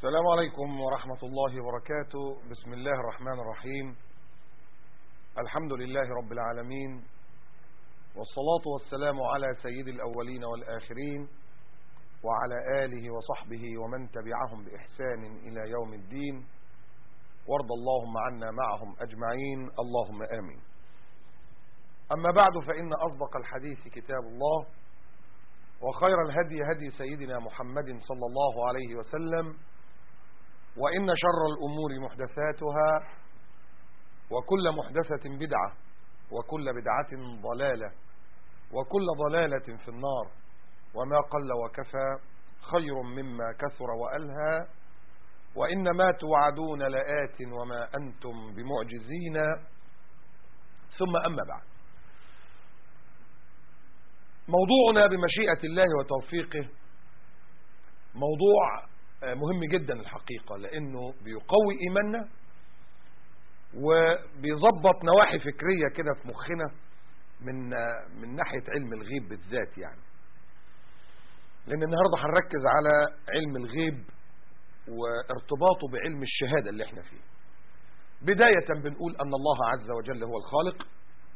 السلام عليكم ورحمة الله وبركاته بسم الله الرحمن الرحيم الحمد لله رب العالمين والصلاة والسلام على سيد الأولين والآخرين وعلى آله وصحبه ومن تبعهم بإحسان إلى يوم الدين وارض اللهم عنا معهم أجمعين اللهم آمين أما بعد فإن أصدق الحديث كتاب الله وخير الهدي هدي سيدنا محمد صلى الله عليه وسلم وإن شر الأمور محدثاتها وكل محدثة بدعة وكل بدعة ضلالة وكل ضلالة في النار وما قل وكفى خير مما كثر وألهى وإنما توعدون لآت وما أنتم بمعجزين ثم أما بعد موضوعنا بمشيئة الله وتوفيقه موضوع مهم جدا الحقيقة لأنه بيقوي إيماننا وبيظبط نواحي فكرية كده في مخنا من من ناحية علم الغيب بالذات يعني لأن النهاردة هنركز على علم الغيب وارتباطه بعلم الشهادة اللي احنا فيه بداية بنقول أن الله عز وجل هو الخالق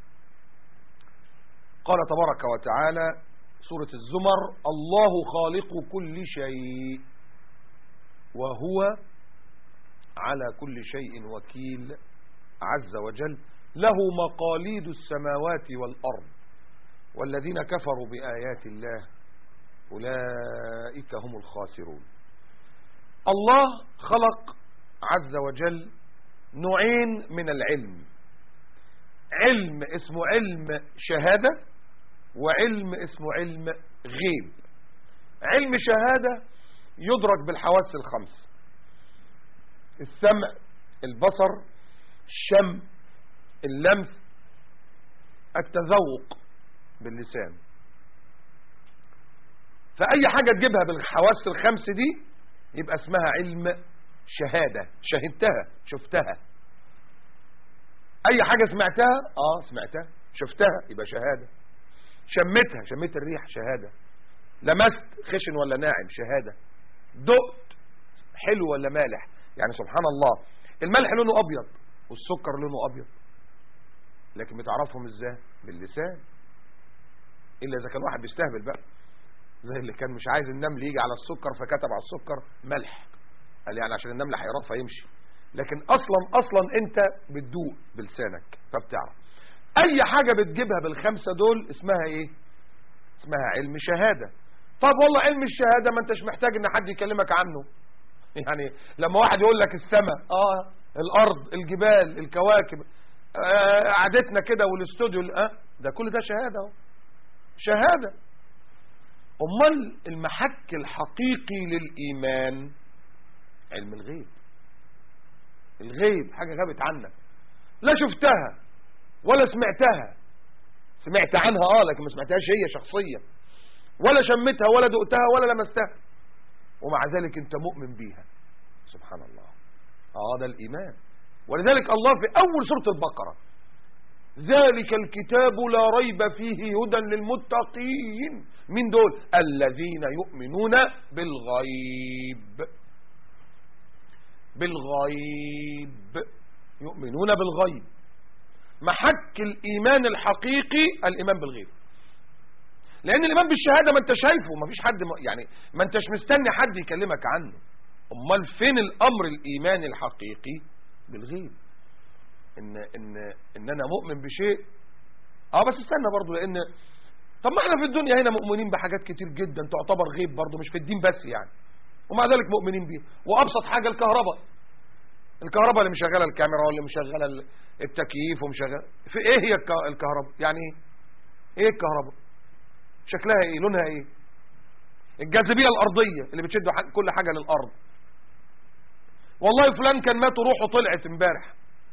قال تبارك وتعالى سورة الزمر الله خالق كل شيء وهو على كل شيء وكيل عز وجل له مقاليد السماوات والأرض والذين كفروا بآيات الله أولئك هم الخاسرون الله خلق عز وجل نوعين من العلم علم اسمه علم شهادة وعلم اسمه علم غيب علم شهادة يدرك بالحواس الخمس السمع البصر الشم اللمس التذوق باللسان فأي حاجة تجيبها بالحواس الخمس دي يبقى اسمها علم شهادة شهدتها شفتها أي حاجة سمعتها آه سمعتها شفتها يبقى شهادة شمتها شميت الريح شهادة لمست خشن ولا ناعم شهادة دقت حلو ولا مالح يعني سبحان الله الملح لونه أبيض والسكر لونه أبيض لكن بتعرفهم ازاي باللسان إلا إذا كان واحد بيستهبل بقى زي اللي كان مش عايز النمل يجي على السكر فكتب على السكر ملح قال يعني عشان النمل هيراد فيمشي لكن أصلا أصلا أنت بتدوق بلسانك فبتعرف أي حاجة بتجيبها بالخمسة دول اسمها إيه اسمها علم شهادة طب والله علم الشهادة ما انتش محتاج ان حد يكلمك عنه يعني لما واحد يقول لك السماء اه الارض الجبال الكواكب آه قعدتنا كده والاستوديو اه ده كل ده شهادة اهو شهادة امال المحك الحقيقي للايمان علم الغيب الغيب حاجة غابت عنك لا شفتها ولا سمعتها سمعت عنها اه لكن ما سمعتهاش هي شخصيا ولا شمتها ولا دقتها ولا لمستها ومع ذلك انت مؤمن بيها سبحان الله اه ده الايمان ولذلك الله في اول سورة البقرة ذلك الكتاب لا ريب فيه هدى للمتقين من دول الذين يؤمنون بالغيب بالغيب يؤمنون بالغيب محك الايمان الحقيقي الايمان بالغيب لان الايمان بالشهاده ما انت شايفه ما فيش حد يعني ما انتش مستني حد يكلمك عنه امال فين الامر الايماني الحقيقي بالغيب ان ان ان انا مؤمن بشيء اه بس استنى برضو لان طب ما احنا في الدنيا هنا مؤمنين بحاجات كتير جدا تعتبر غيب برضو مش في الدين بس يعني ومع ذلك مؤمنين بيها وابسط حاجه الكهرباء الكهرباء اللي مشغله الكاميرا واللي مشغله التكييف ومشغله في ايه هي الكهرباء يعني ايه ايه الكهرباء شكلها ايه لونها ايه الجاذبيه الارضيه اللي بتشد كل حاجه للارض والله فلان كان مات وروحه طلعت امبارح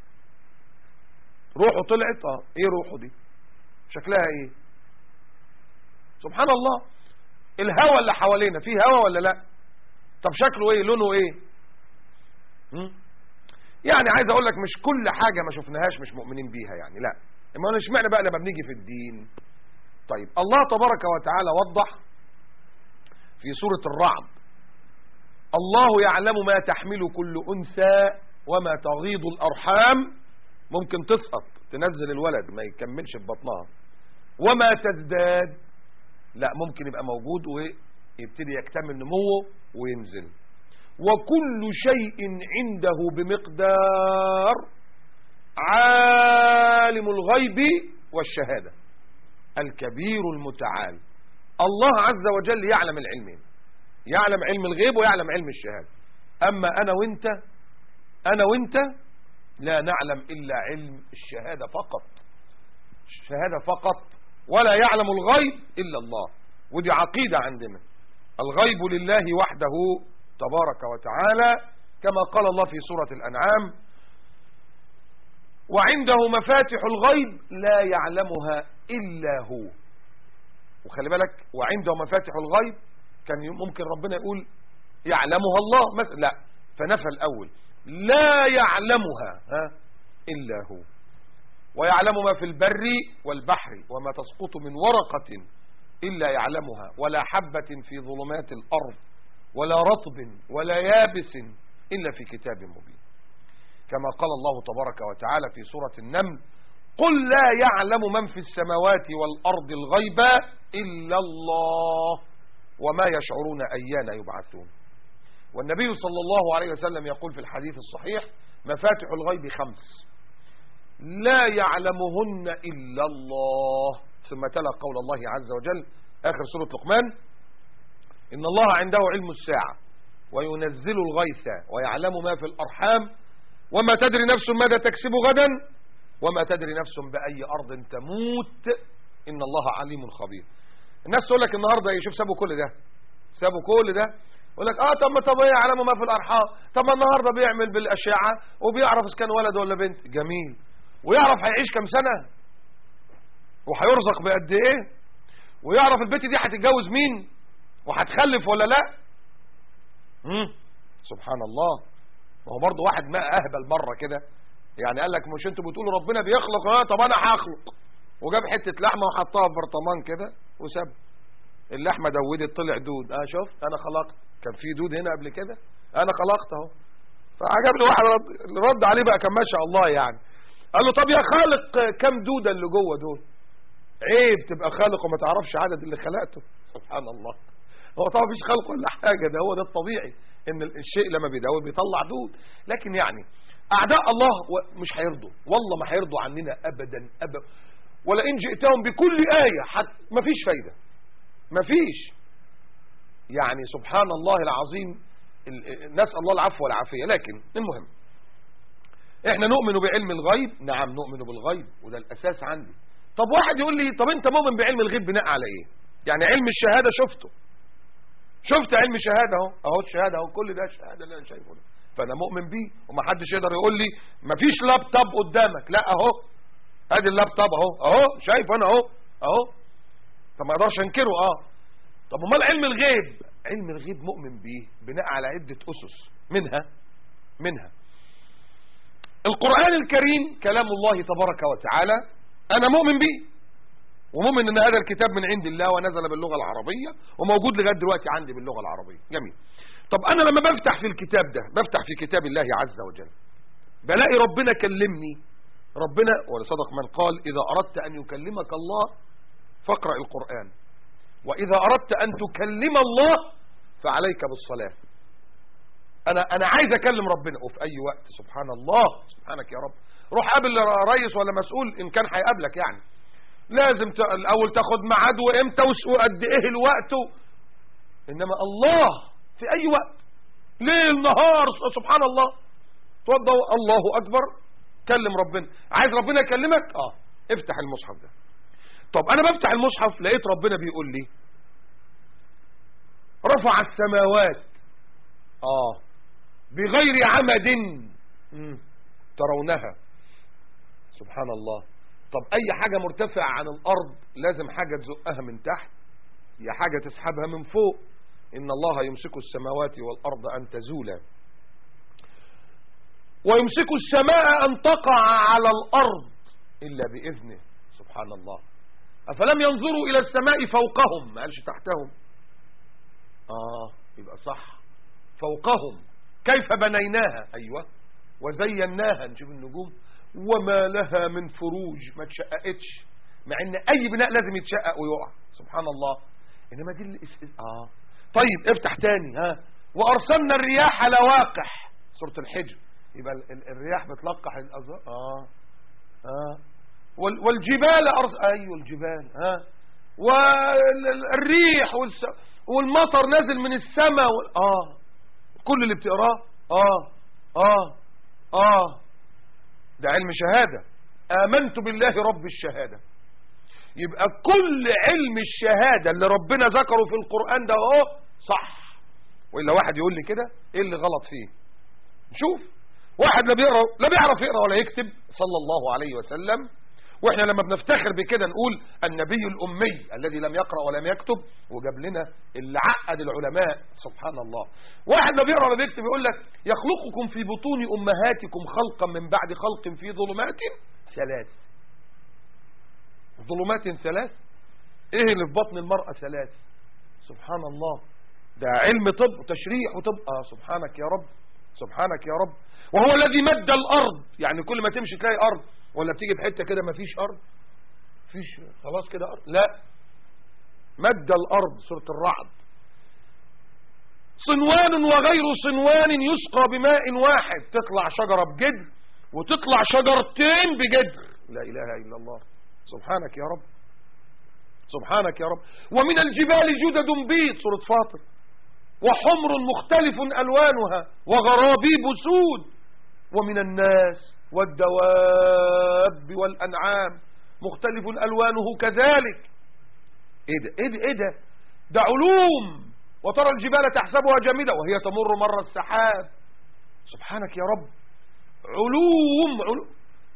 روحه طلعت اه ايه روحه دي شكلها ايه سبحان الله الهواء اللي حوالينا فيه هواء ولا لا طب شكله ايه لونه ايه م? يعني عايز اقول لك مش كل حاجه ما شفناهاش مش مؤمنين بيها يعني لا اما اشمعنى بقى لما بنيجي في الدين طيب الله تبارك وتعالى وضح في سورة الرعد الله يعلم ما تحمل كل أنثى وما تغيض الأرحام ممكن تسقط تنزل الولد ما يكملش في بطنها وما تزداد لا ممكن يبقى موجود ويبتدي يكتمل نموه وينزل وكل شيء عنده بمقدار عالم الغيب والشهادة الكبير المتعال الله عز وجل يعلم العلمين يعلم علم الغيب ويعلم علم الشهادة أما أنا وإنت أنا وإنت لا نعلم إلا علم الشهادة فقط الشهادة فقط ولا يعلم الغيب إلا الله ودي عقيدة عندنا الغيب لله وحده تبارك وتعالى كما قال الله في سورة الأنعام وعنده مفاتح الغيب لا يعلمها إلا هو وخلي بالك وعنده مفاتح الغيب كان ممكن ربنا يقول يعلمها الله مثلا لا فنفى الأول لا يعلمها ها إلا هو ويعلم ما في البر والبحر وما تسقط من ورقة إلا يعلمها ولا حبة في ظلمات الأرض ولا رطب ولا يابس إلا في كتاب مبين كما قال الله تبارك وتعالى في سورة النمل قل لا يعلم من في السماوات والأرض الغيب إلا الله وما يشعرون أيان يبعثون والنبي صلى الله عليه وسلم يقول في الحديث الصحيح مفاتح الغيب خمس لا يعلمهن إلا الله ثم تلا قول الله عز وجل آخر سورة لقمان إن الله عنده علم الساعة وينزل الغيث ويعلم ما في الأرحام وما تدري نفس ماذا تكسب غدا وما تدري نفس بأي أرض تموت إن الله عليم خبير الناس تقول لك النهاردة يشوف سابوا كل ده سابوا كل ده يقول لك اه طب ما طب يعلموا ما في الارحام طب ما النهارده بيعمل بالاشعه وبيعرف اذا كان ولد ولا بنت جميل ويعرف هيعيش كام سنه وهيرزق بقد ايه ويعرف البنت دي هتتجوز مين وهتخلف ولا لا مم. سبحان الله ما هو برضه واحد ما اهبل مره كده يعني قال لك مش انتوا بتقولوا ربنا بيخلق اه طب انا هخلق وجاب حته لحمه وحطها في برطمان كده وساب اللحمه دودت طلع دود اه شفت انا خلقت كان في دود هنا قبل كده انا خلقت اهو فعجب له واحد رد, رد عليه بقى كان ما شاء الله يعني قال له طب يا خالق كم دوده اللي جوه دول عيب تبقى خالق وما تعرفش عدد اللي خلقته سبحان الله هو طبعا مفيش خلق ولا حاجه ده هو ده الطبيعي ان الشيء لما بيدود بيطلع دود لكن يعني اعداء الله مش هيرضوا والله ما هيرضوا عننا ابدا ابدا ولئن جئتهم بكل ايه حت مفيش فايده مفيش يعني سبحان الله العظيم نسال الله العفو والعافيه لكن المهم احنا نؤمن بعلم الغيب نعم نؤمن بالغيب وده الاساس عندي طب واحد يقول لي طب انت مؤمن بعلم الغيب بناء على ايه يعني علم الشهاده شفته شفت علم الشهاده اهو اهو الشهاده اهو كل ده الشهاده اللي انا شايفه ده فانا مؤمن بيه ومحدش يقدر يقول لي مفيش لابتوب قدامك لا اهو ادي اللابتوب اهو اهو شايف انا اهو اهو طب ما اقدرش انكره اه طب امال علم الغيب علم الغيب مؤمن بيه بناء على عده اسس منها منها القرآن الكريم كلام الله تبارك وتعالى أنا مؤمن به ومؤمن أن هذا الكتاب من عند الله ونزل باللغة العربية وموجود لغاية دلوقتي عندي باللغة العربية جميل طب أنا لما بفتح في الكتاب ده بفتح في كتاب الله عز وجل بلاقي ربنا كلمني ربنا ولصدق من قال إذا أردت أن يكلمك الله فاقرأ القرآن وإذا أردت أن تكلم الله فعليك بالصلاة انا انا عايز اكلم ربنا وفي اي وقت سبحان الله سبحانك يا رب روح قابل رئيس ولا مسؤول ان كان هيقابلك يعني لازم الاول تاخد ميعاد وامتى وقد ايه الوقت و... انما الله في اي وقت ليل نهار سبحان الله توضى الله اكبر كلم ربنا عايز ربنا يكلمك اه افتح المصحف ده طب انا بفتح المصحف لقيت ربنا بيقول لي رفع السماوات اه بغير عمد ترونها سبحان الله طب اي حاجة مرتفعة عن الارض لازم حاجة تزقها من تحت يا حاجة تسحبها من فوق ان الله يمسك السماوات والارض ان تزولا ويمسك السماء ان تقع على الارض الا باذنه سبحان الله افلم ينظروا الى السماء فوقهم ما قالش تحتهم اه يبقى صح فوقهم كيف بنيناها أيوة وزيناها نشوف النجوم وما لها من فروج ما تشققتش مع ان اي بناء لازم يتشقق ويقع سبحان الله انما دي اللي اه طيب افتح تاني ها وارسلنا الرياح لواقح سورة الحجر يبقى الرياح بتلقح الازهار اه اه والجبال أرز... ايوه الجبال ها والريح والس... والمطر نازل من السماء وال... اه كل اللي بتقراه اه اه اه ده علم شهادة آمنت بالله رب الشهادة يبقى كل علم الشهادة اللي ربنا ذكره في القرآن ده اهو صح وإلا واحد يقول لي كده ايه اللي غلط فيه نشوف واحد لا بيقرا لا بيعرف يقرا ولا يكتب صلى الله عليه وسلم واحنا لما بنفتخر بكده نقول النبي الأمي الذي لم يقرأ ولم يكتب وجاب لنا اللي عقد العلماء سبحان الله واحد لا بيقرأ ولا بيكتب يقول لك يخلقكم في بطون أمهاتكم خلقا من بعد خلق في ظلمات ثلاث ظلمات ثلاث ايه اللي في بطن المرأة ثلاث سبحان الله ده علم طب وتشريح وطب اه سبحانك يا رب سبحانك يا رب وهو الذي مد الأرض يعني كل ما تمشي تلاقي أرض ولا بتيجي بحته كده ما فيش ارض فيش خلاص كده ارض لا مد الارض سوره الرعد صنوان وغير صنوان يسقى بماء واحد تطلع شجره بجدر وتطلع شجرتين بجدر لا اله الا الله سبحانك يا رب سبحانك يا رب ومن الجبال جدد بيض سوره فاطر وحمر مختلف الوانها وغرابيب سود ومن الناس والدواب والأنعام مختلف ألوانه كذلك ايه ده ايه ده ايه ده ده علوم وترى الجبال تحسبها جامدة وهي تمر مر السحاب سبحانك يا رب علوم علوم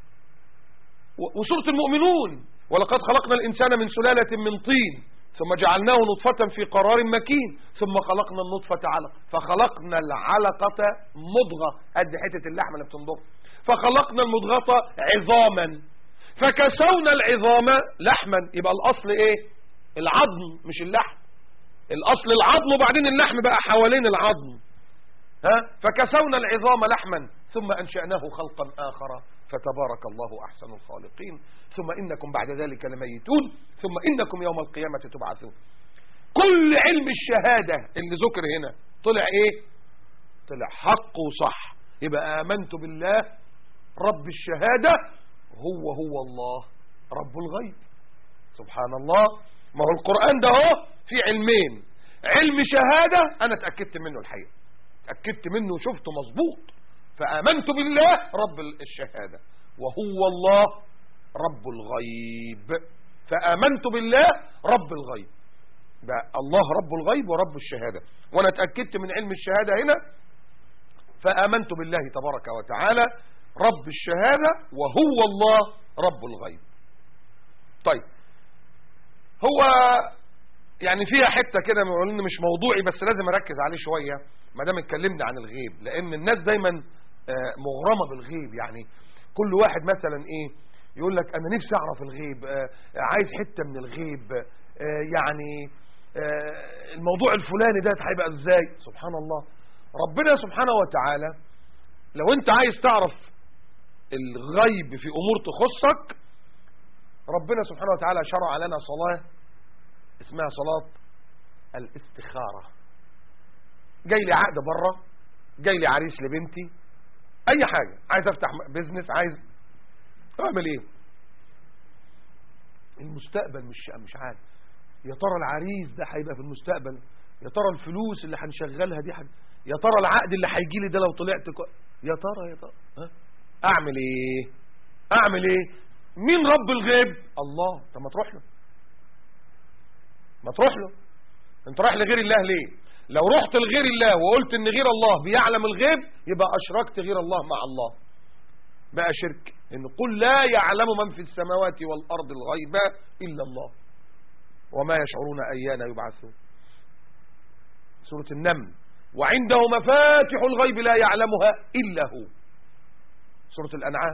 وسورة المؤمنون ولقد خلقنا الإنسان من سلالة من طين ثم جعلناه نطفة في قرار مكين ثم خلقنا النطفة علقة فخلقنا العلقة مضغة قد حتة اللحمة اللي بتنضغ فخلقنا المضغة عظاما فكسونا العظام لحما يبقى الأصل ايه العظم مش اللحم الأصل العظم وبعدين اللحم بقى حوالين العظم ها فكسونا العظام لحما ثم أنشأناه خلقا آخر فتبارك الله أحسن الخالقين ثم إنكم بعد ذلك لميتون ثم إنكم يوم القيامة تبعثون كل علم الشهادة اللي ذكر هنا طلع ايه طلع حق وصح يبقى آمنت بالله رب الشهادة هو هو الله رب الغيب سبحان الله ما هو القرآن ده هو في علمين علم شهادة أنا اتأكدت منه الحقيقة اتأكدت منه وشفته مظبوط فآمنت بالله رب الشهادة وهو الله رب الغيب فآمنت بالله رب الغيب ده الله رب الغيب ورب الشهادة وانا اتأكدت من علم الشهادة هنا فآمنت بالله تبارك وتعالى رب الشهادة وهو الله رب الغيب طيب هو يعني فيها حتة كده ان مش موضوعي بس لازم اركز عليه شوية ما دام اتكلمنا عن الغيب لان الناس دايما آه، مغرمة بالغيب يعني كل واحد مثلا ايه يقول لك انا نفسي اعرف الغيب آه، عايز حتة من الغيب آه، يعني الموضوع الفلاني ده هيبقى ازاي سبحان الله ربنا سبحانه وتعالى لو انت عايز تعرف الغيب في امور تخصك ربنا سبحانه وتعالى شرع لنا صلاة اسمها صلاة الاستخارة جاي لي عقد بره جاي لي عريس لبنتي اي حاجة عايز افتح بيزنس عايز اعمل ايه المستقبل مش مش عارف يا ترى العريس ده هيبقى في المستقبل يا ترى الفلوس اللي هنشغلها دي حاجة يا ترى العقد اللي هيجي لي ده لو طلعت كو... يا ترى يا ترى ها اعمل ايه اعمل ايه مين رب الغيب الله طب ما تروح له ما تروح له انت رايح لغير الله ليه لو رحت لغير الله وقلت ان غير الله بيعلم الغيب يبقى اشركت غير الله مع الله بقى شرك ان قل لا يعلم من في السماوات والارض الغيب الا الله وما يشعرون ايان يبعثون سورة النمل وعنده مفاتح الغيب لا يعلمها إلا هو سورة الأنعام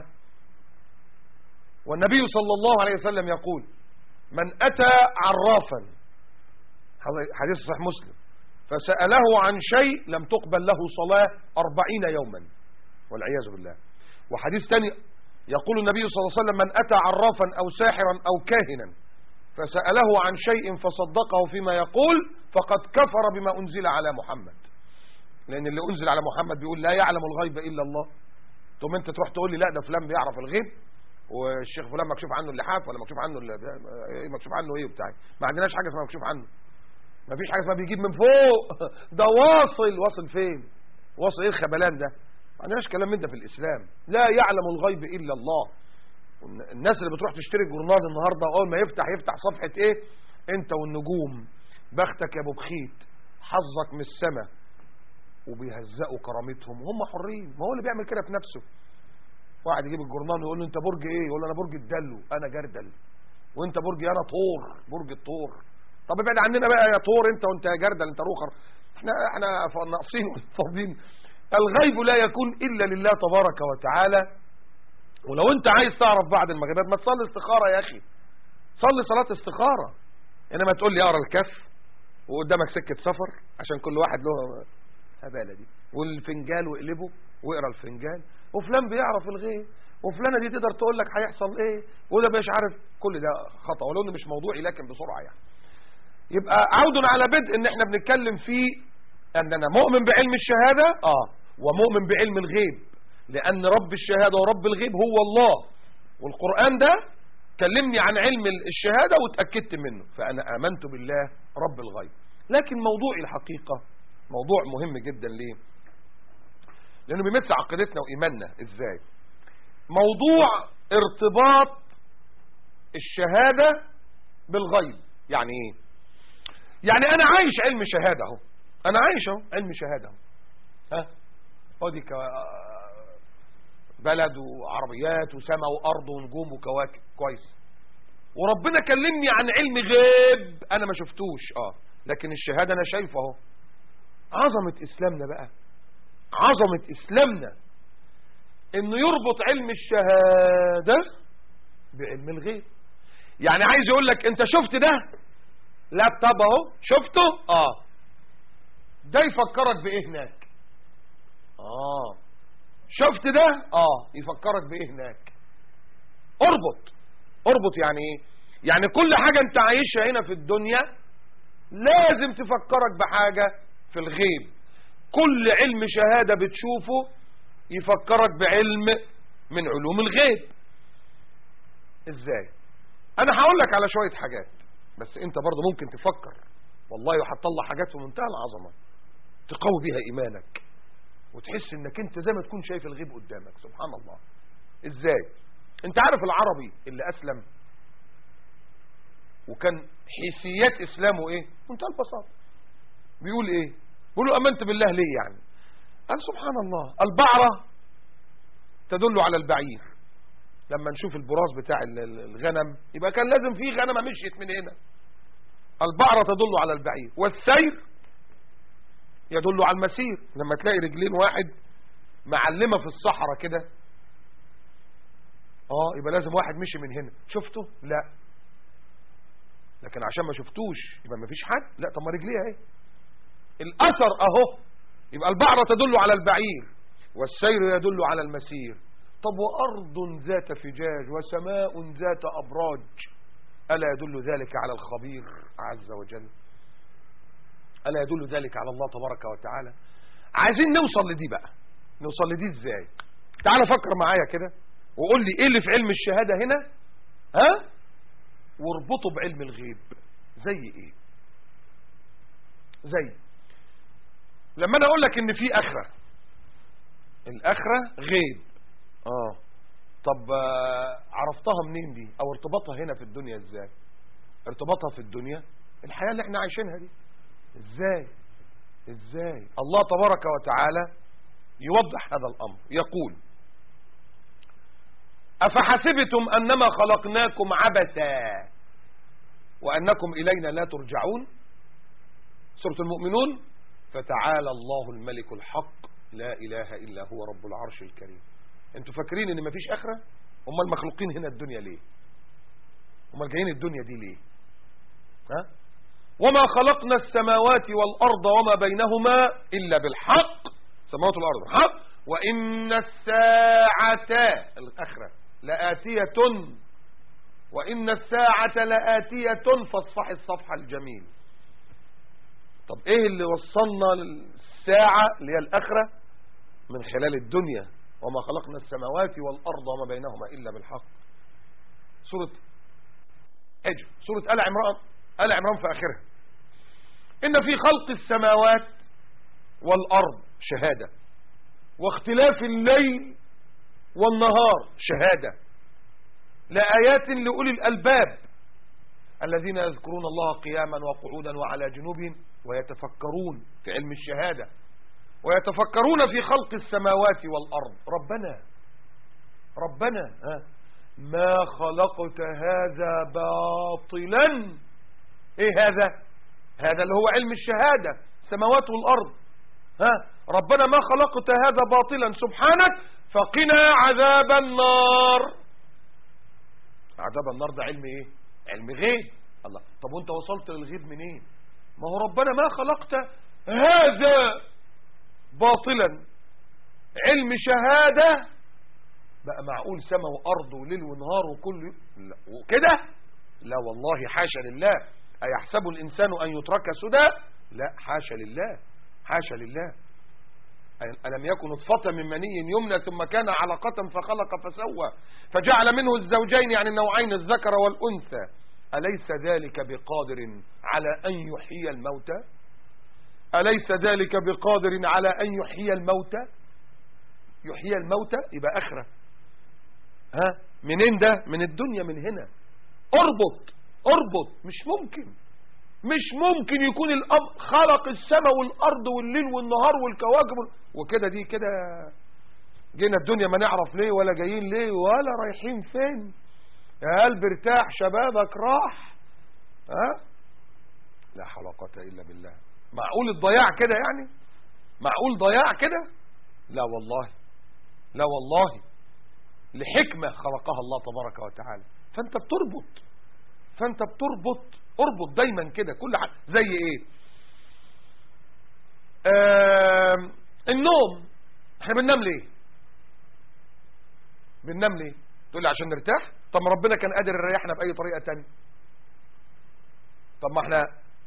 والنبي صلى الله عليه وسلم يقول من أتى عرافا حديث صحيح مسلم فسأله عن شيء لم تقبل له صلاة أربعين يوما والعياذ بالله وحديث تاني يقول النبي صلى الله عليه وسلم من أتى عرافا أو ساحرا أو كاهنا فسأله عن شيء فصدقه فيما يقول فقد كفر بما أنزل على محمد لأن اللي أنزل على محمد بيقول لا يعلم الغيب إلا الله ثم أنت تروح تقول لي لا ده فلان بيعرف الغيب والشيخ فلان مكشوف عنه اللحاف ولا مكشوف عنه إيه مكشوف عنه ايه وبتاع ما عندناش حاجه اسمها مكشوف عنه ما فيش حاجه اسمها بيجيب من فوق ده واصل واصل فين واصل ايه الخبلان ده ما عندناش كلام من ده في الاسلام لا يعلم الغيب الا الله الناس اللي بتروح تشتري جورنال النهارده اول ما يفتح يفتح صفحه ايه انت والنجوم بختك يا ابو بخيت حظك من السماء وبيهزقوا كرامتهم هم حرين ما هو اللي بيعمل كده في نفسه واحد يجيب الجورنال ويقول له انت برج ايه يقول له انا برج الدلو انا جردل وانت برج انا طور برج الطور طب ابعد عننا بقى يا طور انت وانت يا جردل انت روخر احنا احنا ناقصين وفاضيين الغيب لا يكون الا لله تبارك وتعالى ولو انت عايز تعرف بعد المغربات ما تصلي استخاره يا اخي صلي صلاه استخاره انما تقول لي اقرا الكف وقدامك سكه سفر عشان كل واحد له هباله دي والفنجان واقلبه واقرا الفنجان وفلان بيعرف الغيب وفلانه دي تقدر تقول لك هيحصل ايه وده مش عارف كل ده خطا ولو انه مش موضوعي لكن بسرعه يعني يبقى عود على بدء ان احنا بنتكلم فيه اننا مؤمن بعلم الشهاده اه ومؤمن بعلم الغيب لان رب الشهاده ورب الغيب هو الله والقران ده كلمني عن علم الشهاده واتاكدت منه فانا امنت بالله رب الغيب لكن موضوعي الحقيقه موضوع مهم جدا ليه لانه بيمس عقيدتنا وايماننا ازاي موضوع ارتباط الشهادة بالغيب يعني ايه يعني انا عايش علم شهادة اهو انا عايش اهو علم شهادة اهو ها ادي بلد وعربيات وسماء وارض ونجوم وكواكب كويس وربنا كلمني عن علم غيب انا ما شفتوش اه لكن الشهادة انا شايفه اهو عظمة اسلامنا بقى عظمة اسلامنا انه يربط علم الشهادة بعلم الغيب يعني عايز يقول لك انت شفت ده لابتوب اهو شفته اه ده يفكرك بايه هناك اه شفت ده اه يفكرك بايه هناك اربط اربط يعني ايه يعني كل حاجة انت عايشها هنا في الدنيا لازم تفكرك بحاجة في الغيب كل علم شهادة بتشوفه يفكرك بعلم من علوم الغيب ازاي انا هقول لك على شوية حاجات بس انت برضه ممكن تفكر والله هتطلع حاجات في منتهى العظمة تقوي بيها ايمانك وتحس انك انت زي ما تكون شايف الغيب قدامك سبحان الله ازاي انت عارف العربي اللي اسلم وكان حيثيات اسلامه ايه منتهى البساطه بيقول ايه بيقول له امنت بالله ليه يعني قال سبحان الله البعرة تدل على البعير لما نشوف البراز بتاع الغنم يبقى كان لازم في غنمة مشيت من هنا البعرة تدل على البعير والسير يدل على المسير لما تلاقي رجلين واحد معلمة في الصحراء كده اه يبقى لازم واحد مشي من هنا شفته لا لكن عشان ما شفتوش يبقى ما فيش حد لا طب ما رجليه اهي الاثر اهو يبقى البعرة تدل على البعير والسير يدل على المسير طب وأرض ذات فجاج وسماء ذات أبراج ألا يدل ذلك على الخبير عز وجل ألا يدل ذلك على الله تبارك وتعالى عايزين نوصل لدي بقى نوصل لدي ازاي تعال فكر معايا كده وقول لي ايه اللي في علم الشهادة هنا ها واربطه بعلم الغيب زي ايه زي لما انا اقول لك ان في اخره الاخره غيب اه طب آه عرفتها منين دي او ارتباطها هنا في الدنيا ازاي ارتباطها في الدنيا الحياه اللي احنا عايشينها دي ازاي ازاي الله تبارك وتعالى يوضح هذا الامر يقول افحسبتم انما خلقناكم عبثا وانكم الينا لا ترجعون سوره المؤمنون فتعالى الله الملك الحق لا إله إلا هو رب العرش الكريم انتوا فاكرين ان مفيش آخرة هم المخلوقين هنا الدنيا ليه هم جايين الدنيا دي ليه ها وما خلقنا السماوات والأرض وما بينهما إلا بالحق السماوات والأرض بالحق وإن الساعة الأخرة لآتية وإن الساعة لآتية فاصفح الصفح الجميل طب إيه اللي وصلنا للساعة اللي هي الأخرة من خلال الدنيا وما خلقنا السماوات والأرض وما بينهما إلا بالحق سورة أجل سورة آل عمران آل عمران في آخرها إن في خلق السماوات والأرض شهادة واختلاف الليل والنهار شهادة لآيات لأولي الألباب الذين يذكرون الله قياما وقعودا وعلى جنوبهم ويتفكرون في علم الشهادة ويتفكرون في خلق السماوات والأرض ربنا ربنا ها ما خلقت هذا باطلا ايه هذا هذا اللي هو علم الشهادة السماوات والأرض ها ربنا ما خلقت هذا باطلا سبحانك فقنا عذاب النار عذاب النار ده علم ايه علم غيب الله طب وانت وصلت للغيب منين ما هو ربنا ما خلقت هذا باطلا علم شهادة بقى معقول سماء وأرض وليل ونهار وكل لا وكده لا والله حاشا لله أيحسب الإنسان أن يترك سدى لا حاشا لله حاشا لله ألم يكن نطفة من مني يمنى ثم كان علقة فخلق فسوى فجعل منه الزوجين يعني النوعين الذكر والأنثى أليس ذلك بقادر على أن يحيي الموتى أليس ذلك بقادر على أن يحيي الموتى يحيي الموتى يبقى أخرة ها منين ده من الدنيا من هنا اربط اربط مش ممكن مش ممكن يكون الأب خلق السماء والأرض والليل والنهار والكواكب وكده دي كده جينا الدنيا ما نعرف ليه ولا جايين ليه ولا رايحين فين يا قلب ارتاح شبابك راح ها لا حول ولا قوه الا بالله معقول الضياع كده يعني معقول ضياع كده لا والله لا والله لحكمة خلقها الله تبارك وتعالى فانت بتربط فانت بتربط اربط دايما كده كل حاجة زي ايه آه النوم احنا بننام ليه بننام ليه تقول لي عشان نرتاح طب ما ربنا كان قادر يريحنا بأي طريقة تانية طب ما احنا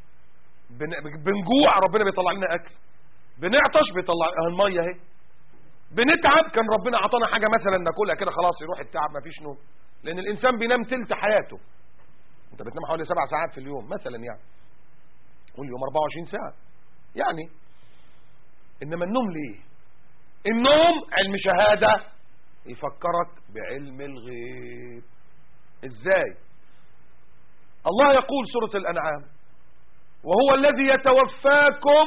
بن- بنجوع ربنا بيطلع لنا اكل بنعطش بيطلع اه الميه اهي بنتعب كان ربنا عطانا حاجه مثلا ناكلها كده خلاص يروح التعب مفيش نوم لان الانسان بينام تلت حياته انت بتنام حوالي سبع ساعات في اليوم مثلا يعني واليوم 24 ساعه يعني انما النوم ليه النوم علم شهاده يفكرك بعلم الغيب ازاي الله يقول سوره الانعام وهو الذي يتوفاكم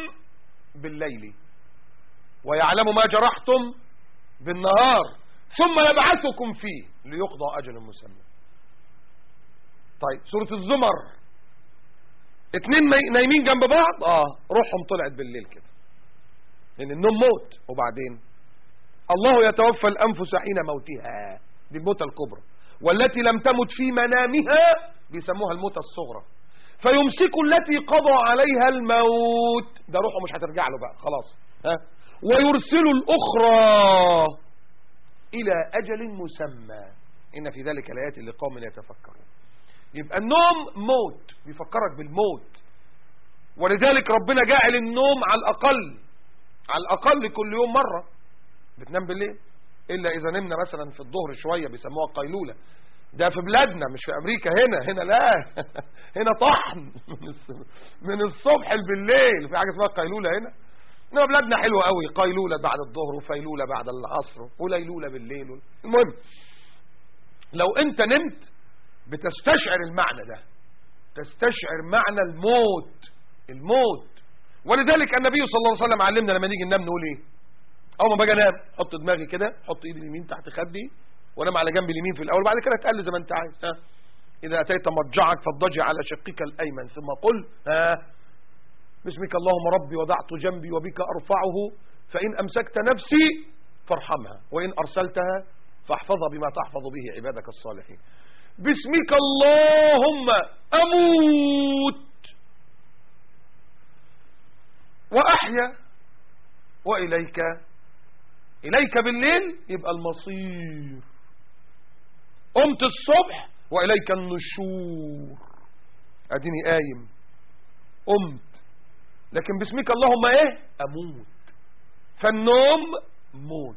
بالليل ويعلم ما جرحتم بالنهار ثم يبعثكم فيه ليقضى أجل مسمى طيب سورة الزمر اتنين ناي- نايمين جنب بعض اه روحهم طلعت بالليل كده لان النوم موت وبعدين الله يتوفى الأنفس حين موتها دي الموتة الكبرى والتي لم تمت في منامها بيسموها الموتة الصغرى فيمسك التي قضى عليها الموت ده روحه مش هترجع له بقى خلاص ها ويرسل الأخرى إلى أجل مسمى إن في ذلك الآيات لقوم يتفكرون يبقى النوم موت بيفكرك بالموت ولذلك ربنا جعل النوم على الأقل على الأقل كل يوم مرة بتنام بالليل إلا إذا نمنا مثلا في الظهر شوية بيسموها قيلولة ده في بلادنا مش في أمريكا هنا هنا لا هنا طحن من الص- من الصبح بالليل في حاجة اسمها قيلولة هنا انما بلادنا حلوة قوي قيلولة بعد الظهر وفيلولة بعد العصر وليلولة بالليل المهم لو انت نمت بتستشعر المعنى ده تستشعر معنى الموت الموت ولذلك النبي صلى الله عليه وسلم علمنا لما نيجي ننام نقول ايه اول ما باجي انام احط دماغي كده احط ايدي اليمين تحت خدي وانام على جنب اليمين في الاول بعد كده اتقل زي ما انت عايز ها اذا اتيت مضجعك فاضطجع على شقك الايمن ثم قل ها باسمك اللهم ربي وضعت جنبي وبك ارفعه فان امسكت نفسي فارحمها وان ارسلتها فاحفظها بما تحفظ به عبادك الصالحين باسمك اللهم اموت وأحيا وإليك إليك بالليل يبقى المصير قمت الصبح وإليك النشور أديني قايم قمت لكن باسمك اللهم إيه أموت فالنوم موت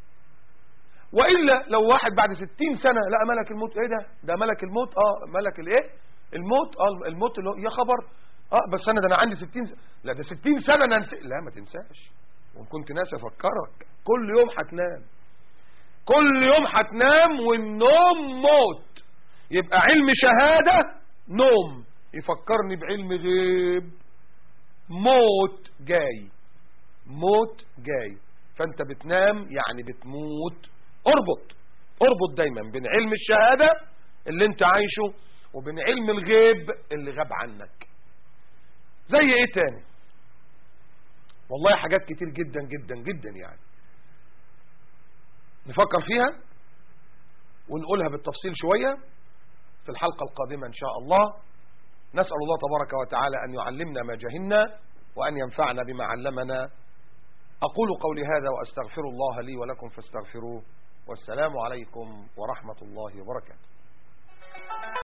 وإلا لو واحد بعد ستين سنة لقى ملك الموت إيه ده ده ملك الموت آه ملك الإيه الموت آه الموت اللي هو يا خبر آه بس أنا ده أنا عندي ستين سنة لا ده ستين سنة أنا نس... لا ما تنساش وإن كنت ناسي أفكرك كل يوم هتنام كل يوم هتنام والنوم موت يبقى علم شهادة نوم يفكرني بعلم غيب موت جاي موت جاي فانت بتنام يعني بتموت اربط اربط دايما بين علم الشهادة اللي انت عايشه وبين علم الغيب اللي غاب عنك زي ايه تاني والله حاجات كتير جدا جدا جدا يعني نفكر فيها ونقولها بالتفصيل شوية في الحلقة القادمة ان شاء الله نسأل الله تبارك وتعالى أن يعلمنا ما جهلنا وأن ينفعنا بما علمنا أقول قولي هذا وأستغفر الله لي ولكم فاستغفروه والسلام عليكم ورحمة الله وبركاته